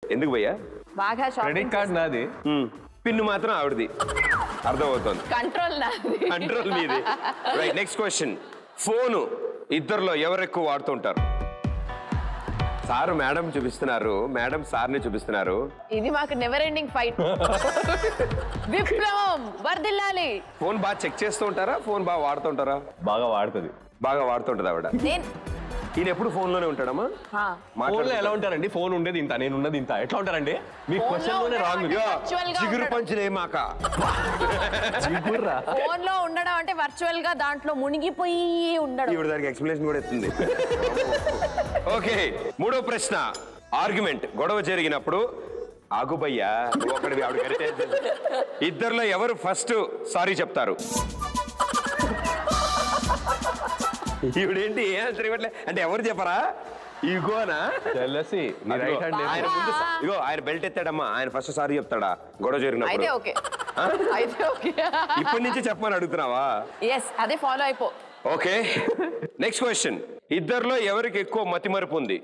ఎందుకు భయ్యా బాగా క్రెడిట్ షాపింగ్ కార్డ్ నాది మ్మ్. పిన్ను మాత్రం ఆవిడది అర్థమవుతోంది కంట్రోల్ నాది కంట్రోల్ మీది రైట్ నెక్స్ట్ క్వశ్చన్ ఫోను ఇద్దరిలో ఎవరు ఎక్కువ వాడుతుంటారు సారు మేడం చూపిస్తున్నారు మేడం సార్ని చూపిస్తున్నారు ఇది మాకు నెవర్ ఎండింగ్ ఫైట్ విప్లవం వర్దిల్లాలి ఫోన్ బాగా చెక్ చేస్తూ ఉంటారా ఫోన్ బాగా వాడుతుంటారా బాగా వాడుతుంది బాగా వాడుతుంటది ఆవిడ నేను ఈయన ఎప్పుడు ఫోన్ లోనే ఉంటాడమ్మా హా. ఫోన్ లో ఎలా ఉంటారండి ఫోన్ ఉండేది ఇంత నేను ఉన్నది ఇంత ఎట్లా ఉంటారండి మీ Phone క్వశ్చన్ లో లోనే రాంగ్ ఉండడం అంటే virtual గా జిగురు ఉండడం. పంచులేమాక ఫోన్ లో ఉండడం అంటే వర్చువల్ గా దాంట్లో మునిగిపోయి ఉండడం ఈవిడ దానికి ఎక్స్ప్లెనేషన్ కూడా ఇస్తుంది ఓకే మూడో ప్రశ్న ఆర్గ్యుమెంట్ గొడవ జరిగినప్పుడు ఆగుబయ్యా నువ్వు ఒకడివి ఆవిడ కరిచేసి. ఇద్దరిలో ఎవరు ఫస్ట్ సారీ చెప్తారు ఈవిడేంటి ఏ ఆన్సర్ ఇవ్వట్లే అంటే ఎవరు చెప్పరా ఇగోనా తెలిసి నీ రైట్ హ్యాండ్ ఆయన ముందు స- ఇగో ఆయన బెల్ట్ ఎత్తాడమ్మా ఆయన ఫస్ట్ సారీ చెప్తాడా గొడవ అయితే జరిగినప్పుడు ఓకే అయితే ఓకే ఇప్పటి నుంచి చెప్పమని అడుగుతున్నావా ఎస్ అదే ఫాలో అయిపో ఓకే నెక్స్ట్ క్వశ్చన్ ఇద్దరిలో ఎవరికి ఎక్కువ మతిమరుపు ఉంది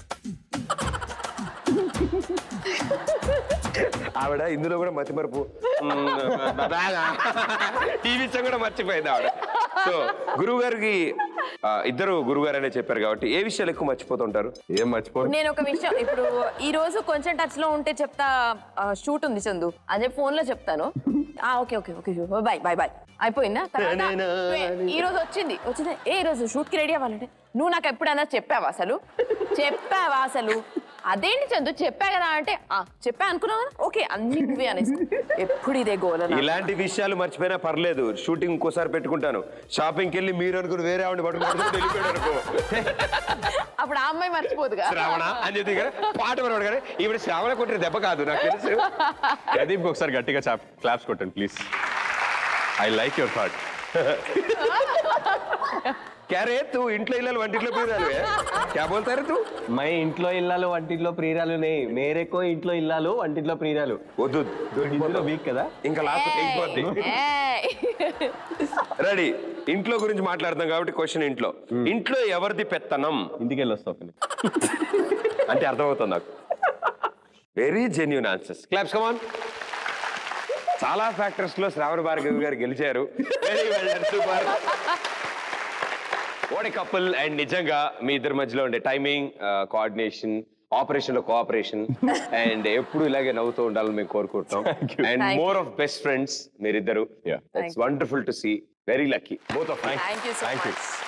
ఆవిడ ఇందులో కూడా మతిమరుపు టీవీ విషయం కూడా మర్చిపోయింది ఆవిడ సో గురువు గారికి ఆ, ఇద్దరు గురువు గారు అనే చెప్పారు కాబట్టి ఏ విషయాలు ఎక్కువ మర్చిపోతుంటారు ఏం మర్చిపో నేను ఒక విషయం ఇప్పుడు ఈ రోజు కొంచెం టచ్ లో ఉంటే చెప్తా షూట్ ఉంది చందు అదే ఫోన్ లో చెప్తాను ఆ okay okay okay bye bye bye అయిపోయిందా తర్వాత ఈ రోజు వచ్చింది వచ్చింది ఏ ఈ రోజు షూట్ కి రెడీ అవ్వాలంటే నువ్వు నాకు ఎప్పుడైనా చెప్పావా అసలు చెప్పావా అసలు అదేంటి చందు చెప్పా కదా అంటే ఆ చెప్పా అనుకున్నావు కదా ఓకే అన్ని నువ్వే అనేసి ఎప్పుడు ఇదే గోల నాకు. ఇలాంటి విషయాలు మర్చిపోయినా పర్లేదు షూటింగ్ ఇంకోసారి పెట్టుకుంటాను షాపింగ్కి వెళ్ళి మీరు అనుకుని వేరే ఆవిడ పట్టుకుంటే వెళ్ళిపోయాడు అనుకో అప్పుడు ఆ అమ్మాయి మర్చిపోదుగా శ్రావణ అని చెప్పి కదా పాట పడవాడు కానీ ఈవిడ శ్రావణ కొట్టిన దెబ్బ కాదు నాకు తెలుసు ప్రదీప్ ఒకసారి గట్టిగా క్లాప్స్ కొట్టండి please I like your thought క్యారే తూ ఇంట్లో ఇల్లాలి వంటింట్లో పోయినాను క్యా బోల్తారు తూ మై ఇంట్లో ఇల్లాలు వంటింట్లో ప్రియురాలు నే మేరెక్కో ఇంట్లో ఇల్లాలు వంటింట్లో ప్రియురాలు వద్దు ఇందులో వీక్ కదా ఇంకా లాస్ట్ తెగిపోద్ది ఏయ్. రెడీ ఇంట్లో గురించి మాట్లాడతాం కాబట్టి క్వశ్చన్ ఇంట్లో ఇంట్లో ఎవరిది పెత్తనం ఇంటికి వెళ్ళి వస్తావు ఒకని. అంటే అర్థమవుతుంది నాకు very genuine answers claps come on చాలా ఫ్యాక్టర్స్ లో శ్రావణ భార్గవి గారు గెలిచారు వెరీ వెల్ సూపర్ ఓడి కపుల్ అండ్ నిజంగా మీ ఇద్దరి మధ్యలో ఉండే టైమింగ్ కోఆర్డినేషన్ ఆపరేషన్ లో కోఆపరేషన్ అండ్ ఎప్పుడు ఇలాగే నవ్వుతూ ఉండాలని మేము కోరుకుంటాం and Thank more of best friends మీరిద్దరు Yeah. It's wonderful to see very lucky both of Thank you so Thank you. much.